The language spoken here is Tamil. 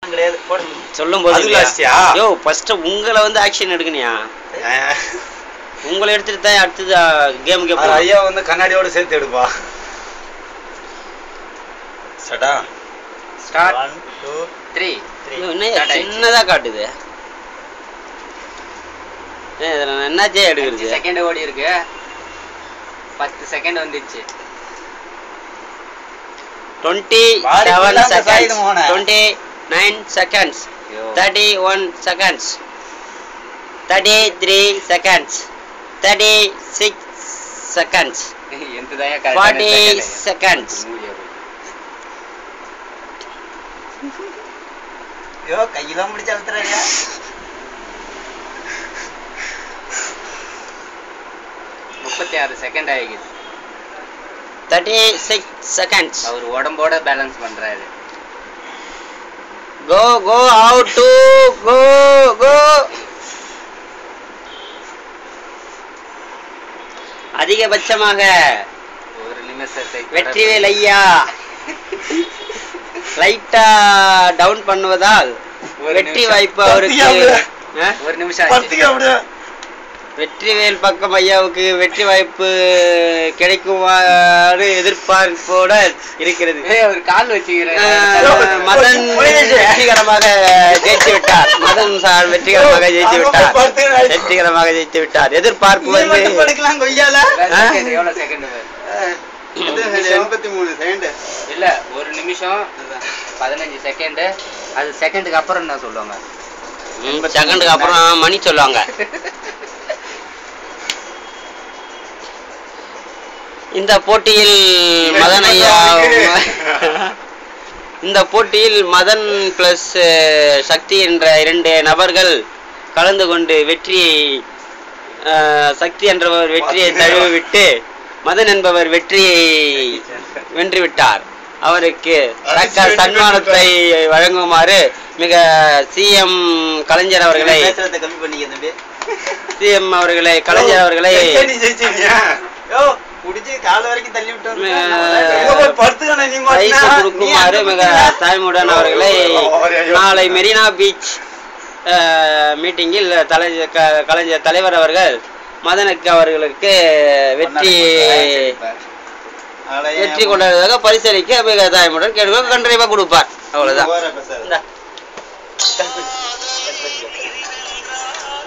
கிடையாது போடு சொல்லும் போது அது லாஸ்டியா? யோ ஃபர்ஸ்ட் உங்களை வந்து ஆக்ஷன் எடுக்கணியா ஏன்? உங்களை எடுத்துட்டு தான் அடுத்தது கேமுக்கு அது ஐயா வந்து கண்ணாடியோட சேர்த்து எடுப்பா ஸ்டார்டா ஸ்டார்ட் ஒன் டூ த்ரீ என்ன Start ஆயிடுச்சு. சின்னதா காட்டுது ஏன் இதுல நான் என்னாச்சே அஞ்சு எடுக்கிறது செகண்ட் ஓடி இருக்கு பத்து செகண்ட் வந்துச்சு டுவெண்ட்டி Body செவன் full-ஆ அந்த செகண்ட்ஸ் side மோனே. Twenty nine seconds thirty one seconds thirty three seconds thirty six seconds எந்த ஃபார்ட்டி செகண்ட்ஸ் ஐயோ கையெல்லாம் பிடிச்சு அழுத்துறாயா முப்பத்தி ஆறு செகண்ட் ஆகிடுது தேர்ட்டி சிக்ஸ் செகண்ட்ஸ் அவர் உடம்போட பேலன்ஸ் பண்றாரு கோ கோ அவுட் டு கோ கோ அதிகபட்சமாக ஒரு நிமிஷத்தை வெற்றிவேல் ஐயா லைட்டா டவுன் பண்ணுவதால் ஒரு வெற்றி நிமிஷம். வாய்ப்பு அவருக்கு பத்தியா ஆ? ஒரு நிமிஷம் ஆச்சு. பத்துக்கு அப்படியே வெற்றிவேல் பக்கம் ஐயாவுக்கு வெற்றி வாய்ப்பு கிடைக்குமாறு எதிர்பார்ப்போட இருக்கிறது ஏய், அவர் கால் வச்சுக்கிறேன் ஆஹ், மதன் வெற்றிகரமாக ஜெயித்து விட்டார் மதன் சார் வெற்றிகரமாக ஜெயித்து விட்டார் வெற்றிகரமாக ஜெயித்து விட்டார் எதிர்பார்ப்பு நீ மட்டும் வந்து படுக்கலாம் கொய்யால ஆ? எவ்வளவு செகண்ட் எண்பத்தி மூணு செகண்ட் இல்ல ஒரு நிமிஷம் பதினஞ்சு செகண்ட் அது செகண்டுக்கு அப்புறம் என்ன சொல்லுவாங்க செகண்டுக்கு அப்புறம் மணி சொல்லுவாங்க இந்த போட்டியில் மதன் ஐயா இந்த போட்டியில் மதன் பிளஸ் சக்தி என்ற இரண்டு நபர்கள் கலந்து கொண்டு வெற்றியை அஹ், சக்தி என்றவர் வெற்றியை தழுவிவிட்டு மதன் என்பவர் வெற்றியை வென்று விட்டார் அவருக்கு தக்க சன்மானத்தை வழங்குமாறு மிக சிஎம் கலைஞர் அவர்களை பேசுறத கம்மி பண்ணிக்க தம்பி சிஎம் அவர்களை கலைஞர் அவர்களை நீ ஜெயிச்சிருக்கியா யோ புடிச்சு கால வரைக்கும் தள்ளி விட்டு வந்து மே- எங்க போய் படுத்துக்கணே நீ பரிசு மாட்டினா? கொடுக்குமாறு நீ மிக அங்க தாய்முடன் அவர்களை நாளை மெரினா பீச் மீட்டிங்கில் தலை க- கலைஞர் தலைவர் அவர்கள் மதனுக்கு அவர்களுக்கு வெற்றி அட ஏன் வெற்றி கொண்டாடுவதாக பரிசளிக்க மிக தாய்முடன் கேட்க கண்டிப்பா கொடுப்பார் அவ்வளவுதான் ஓவரா பேசாத. இந்தா.